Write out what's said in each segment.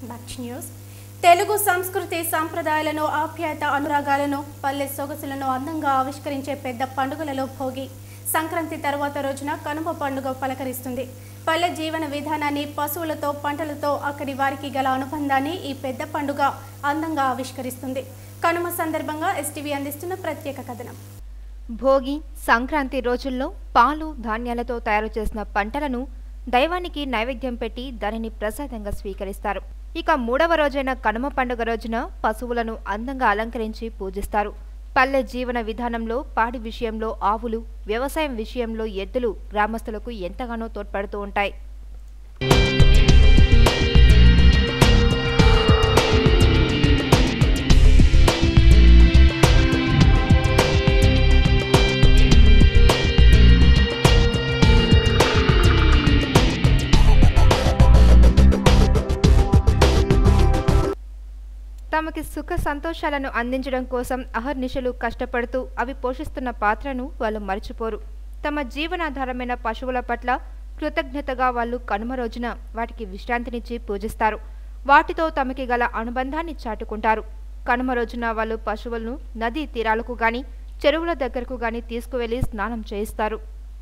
back news Telugu సంస్కృతి సంప్రదాయాలను ఆప్యాయత అనురాగాలను పల్లె సొగసులను అందంగా ఆవిష్కరించే పెద్ద పండుగలలో భోగి సంక్రాంతి తర్వాత రోజున కనుమ పండుగ పలకరిస్తుంది పల్లె జీవన విధానాన్ని పశువులతో పంటలతో అక్కడి వారికి గల అనుబంధాన్ని ఈ పెద్ద పండుగ అందంగా ఆవిష్కరిస్తుంది కనుమ సందర్భంగా ఎస్టీవీ అందిస్తున్న ప్రత్యేక కథనం భోగి సంక్రాంతి రోజుల్లో పాలు ధాన్యాలతో తయారు చేసిన పంటలను దైవానికి నైవేద్యం పెట్టి దానిని ప్రసాదంగా స్వీకరిస్తారు ఇక మూడవ రోజైన కనుమ పండుగ రోజున పశువులను అందంగా అలంకరించి పూజిస్తారు పల్లె జీవన విధానంలో పాడి విషయంలో ఆవులు వ్యవసాయం విషయంలో ఎద్దులు గ్రామస్తులకు ఎంతగానో తోడ్పడుతూ ఉంటాయి తమకి సుఖ సంతోషాలను అందించడం కోసం అహర్నిశలు కష్టపడుతూ అవి పోషిస్తున్న పాత్రను వాళ్ళు మర్చిపోరు తమ జీవనాధారమైన పశువుల పట్ల కృతజ్ఞతగా వాళ్ళు కనుమ రోజున వాటికి విశ్రాంతినిచ్చి పూజిస్తారు వాటితో తమకి గల అనుబంధాన్ని చాటుకుంటారు కనుమ రోజున వాళ్ళు పశువులను నదీ తీరాలకు గాని చెరువుల దగ్గరకు గాని తీసుకువెళ్లి స్నానం చేయిస్తారు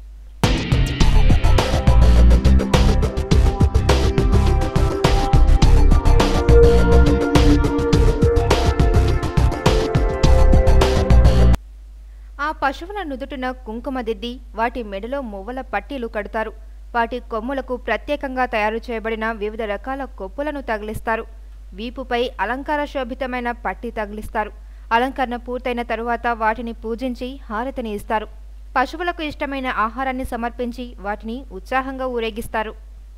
ఆ పశువుల నుదుటిన కుంకుమ దిద్ది వాటి మెడలో మువ్వల పట్టీలు కడతారు వాటి కొమ్ములకు ప్రత్యేకంగా తయారు చేయబడిన వివిధ రకాల కొప్పులను తగిలిస్తారు వీపుపై అలంకార శోభితమైన పట్టి తగిలిస్తారు అలంకరణ పూర్తయిన తరువాత వాటిని పూజించి హారతిని ఇస్తారు పశువులకు ఇష్టమైన ఆహారాన్ని సమర్పించి వాటిని ఉత్సాహంగా ఊరేగిస్తారు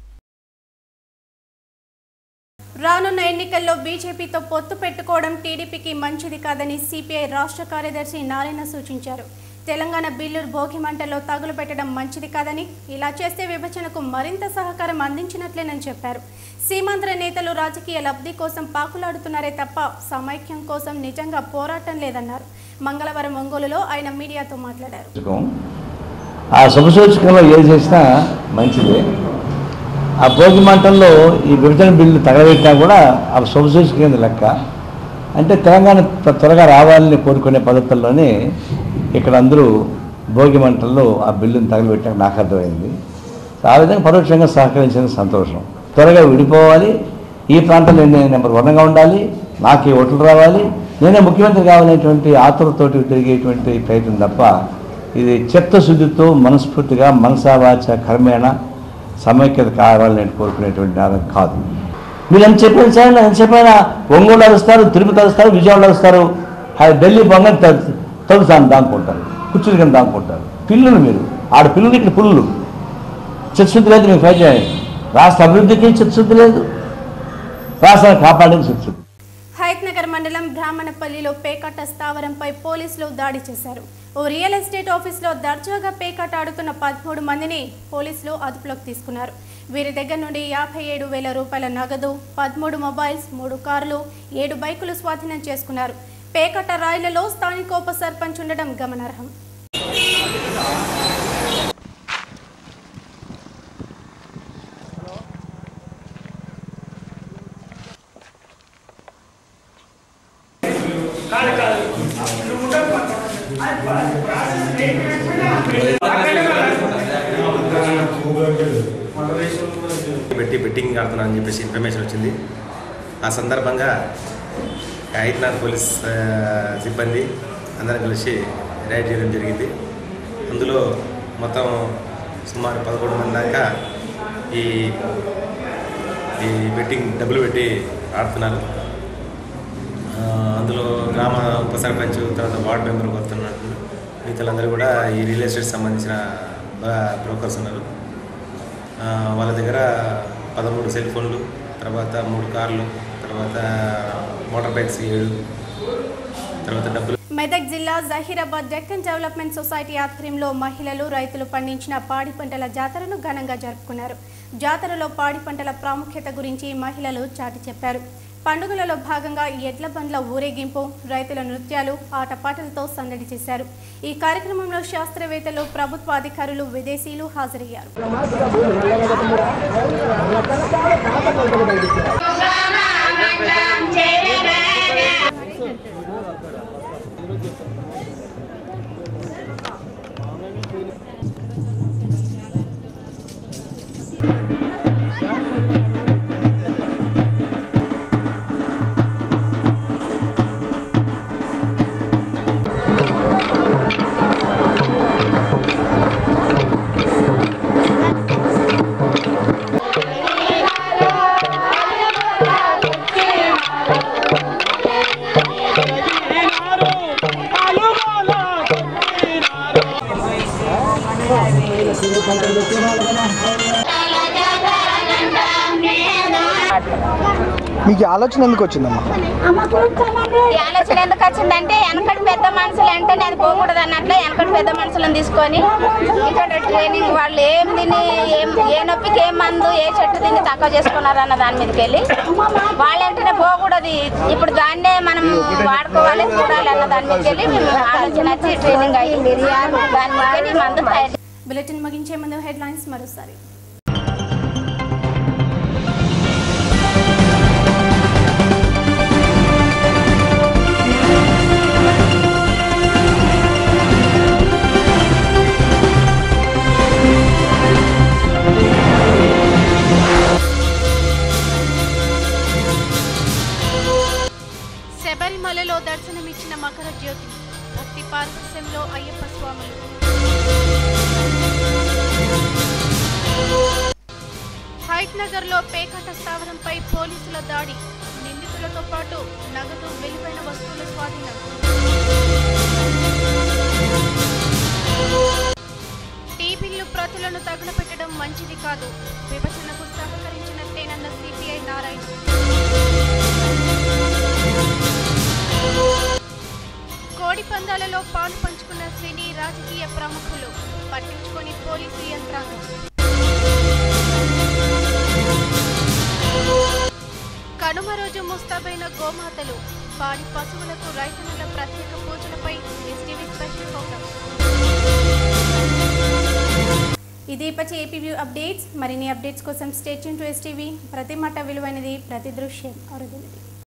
రానున్న ఎన్నికల్లో బీజేపీతో పొత్తు పెట్టుకోవడం టీడీపీకి మంచిది కాదని సిపిఐ రాష్ట్ర కార్యదర్శి నారాయణ సూచించారు తెలంగాణ బిల్లు భోగి మంటల్లో తగులు పెట్టడం మంచిది కాదని ఇలా చేస్తే విభజనకు మరింత సహకారం అందించినట్లేనని చెప్పారు సీమాంధ్ర నేతలు రాజకీయ లబ్ధి కోసం పాకులాడుతున్నారే తప్ప సమైక్యం కోసం నిజంగా పోరాటం లేదన్నారు మంగళవారం ఒంగోలులో ఆయన మీడియాతో మాట్లాడారు సూచకం ఆ శుభసూచకంలో ఏది చేసినా మంచిదే ఆ భోగి మంటల్లో ఈ విభజన బిల్లు తగలబెట్టినా కూడా ఆ శుభసూచకం లెక్క అంటే తెలంగాణ త్వ- త్వరగా రావాలని కోరుకునే పద్ధతుల్లోనే ఇక్కడ అందరూ భోగి మంటల్లో ఆ బిల్లుని తగలబెట్టాక నాకు అర్థమైంది ఆ విధంగా పరోక్షంగా సహకరించిన సంతోషం త్వరగా విడిపోవాలి ఈ ప్రాంతంలో నేను నెంబర్ వన్గా ఉండాలి నాకే ఓట్లు రావాలి నేనే ముఖ్యమంత్రి కావాలనేటువంటి ఆతురతోటి తిరిగేటువంటి ప్రయత్నం తప్ప ఇది చిత్తశుద్ధితో మనస్ఫూర్తిగా మనసావాచ కర్మేణ సమైక్యత కావాలని నేను కోరుకునేటువంటి నాదం కాదు మీరు ఎంత చెప్పారు సార్ ఎంత చెప్పినా ఒంగోలు అరుస్తారు తిరుపతి అరుస్తారు విజయవాడ అరుస్తారు హై- ఢిల్లీ పొంగల్ తొలుసాను దాక్కుంటారు కుర్చీలు కింద దాక్కుంటారు పిల్లులు మీరు ఆడ పిల్లలు ఇక్కడ పుల్లులు చిత్తశుద్ధి లేదు మీకు ఫైట్ చేయాలి రాష్ట్ర అభివృద్ధికి చిత్తశుద్ధి లేదు రాష్ట్రాన్ని కాపాడేది చిత్తశుద్ధి హైత్నగర్ మండలం బ్రాహ్మణపల్లిలో పేకాట స్థావరంపై పోలీసులు దాడి చేశారు ఓ రియల్ ఎస్టేట్ ఆఫీస్లో దర్జాగా పేకాట ఆడుతున్న పదమూడు మందిని పోలీసులు అదుపులోకి తీసుకున్నారు వీరి దగ్గర నుండి యాభై ఏడు వేల రూపాయల నగదు పదమూడు మొబైల్స్ మూడు కార్లు ఏడు బైకులు స్వాధీనం చేసుకున్నారు పేకాట రాయిలలో స్థానిక ఉప సర్పంచ్ ఉండడం గమనార్హం పెట్టి బెట్టింగ్ ఆడుతున్నాను అని చెప్పేసి ఇన్ఫర్మేషన్ వచ్చింది ఆ సందర్భంగా హైదరాబాద్ పోలీస్ ఆ, సిబ్బంది అందరం కలిసి రైడ్ చేయడం జరిగింది అందులో మొత్తం సుమారు పదకొండు మంది దాకా ఈ ఈ బెట్టింగ్ డబ్బులు పెట్టి ఆడుతున్నారు ఆ, అందులో గ్రామ ఉప సర్పంచ్ తర్వాత వార్డు మెంబర్ వస్తున్నారు మిగతాలందరూ కూడా ఈ రియల్ ఎస్టేట్ సంబంధించిన బ్రోకర్స్ ఉన్నారు ఆ, వాళ్ళ దగ్గర పదమూడు సెల్ ఫోన్లు తర్వాత మూడు కార్లు తర్వాత మోటార్ బైక్స్ ఏడు తర్వాత డబ్బులు మెదక్ జిల్లా జహీరాబాద్ డెక్కన్ డెవలప్మెంట్ సొసైటీ ఆధ్వర్యంలో మహిళలు రైతులు పండించిన పాడి పంటల జాతరను ఘనంగా జరుపుకున్నారు జాతరలో పాడి పంటల ప్రాముఖ్యత గురించి మహిళలు చాటి చెప్పారు పండుగలలో భాగంగా ఎడ్ల బండ్ల ఊరేగింపు రైతుల నృత్యాలు ఆటపాటలతో సందడి చేశారు ఈ కార్యక్రమంలో శాస్త్రవేత్తలు ప్రభుత్వ అధికారులు విదేశీయులు హాజరయ్యారు Programa మీకు ఈ ఆలోచన ఎందుకు వచ్చిందమ్మా ఈ ఆలోచన ఎందుకు వచ్చిందంటే వెనకటి పెద్ద మనుషులు అంటే అది పోకూడదు అన్నట్లు వెనకటి పెద్ద మనుషులను తీసుకొని ఇక్కడ ట్రైనింగ్ వాళ్ళు ఏం తిని ఏం ఏ నొప్పికి ఏం మందు ఏ చెట్టు తిని తక్కువ చేసుకున్నారు అన్న దాని మీదకి వెళ్ళి వాళ్ళంటేనే పోకూడదు ఇప్పుడు దాన్నే మనం వాడుకోవాలి చూడాలి అన్న దాని మీదకి వెళ్ళి మేము ఆలోచన వచ్చి ట్రైనింగ్ అయ్యి దాని మీదకి వెళ్ళి మందు తయారు బులెటిన్ ముగించే ముందు హెడ్లైన్స్ మరోసారి శబరిమలలో దర్శనమిచ్చిన మకర జ్యోతి భక్తి పారవస్యంలో అయ్యప్ప స్వాములు హైట్ నగర్ లో పేకాట స్థావరంపై పోలీసుల దాడి నిందితులతో పాటు నగదు విలువైన వస్తువుల స్వాధీనం టీ బిల్లు ప్రతులను తగులపెట్టడం మంచిది కాదు విభజనకు సహకరించినట్టేనన్న సిపిఐ నారాయణ కోడి పందాలలో పాలు పంచుకున్న సినీ రాజకీయ ప్రముఖులు పట్టించుకొని పోలీసు యంత్రాంగం కనుమ రోజు ముస్తాబైన గోమాతలు పాడి పశువులకు రైతన్నుల ప్రత్యేక పూజలపై ఎస్టీవీ స్పెషల్ ఫోకస్ ఇది ఇప్పటి ఏపీ వ్యూ అప్డేట్స్ మరిన్ని అప్డేట్స్ కోసం స్టేట్ టు ఎస్టీవీ ప్రతి మాట విలువైనది ప్రతి దృశ్యం అరుదైనది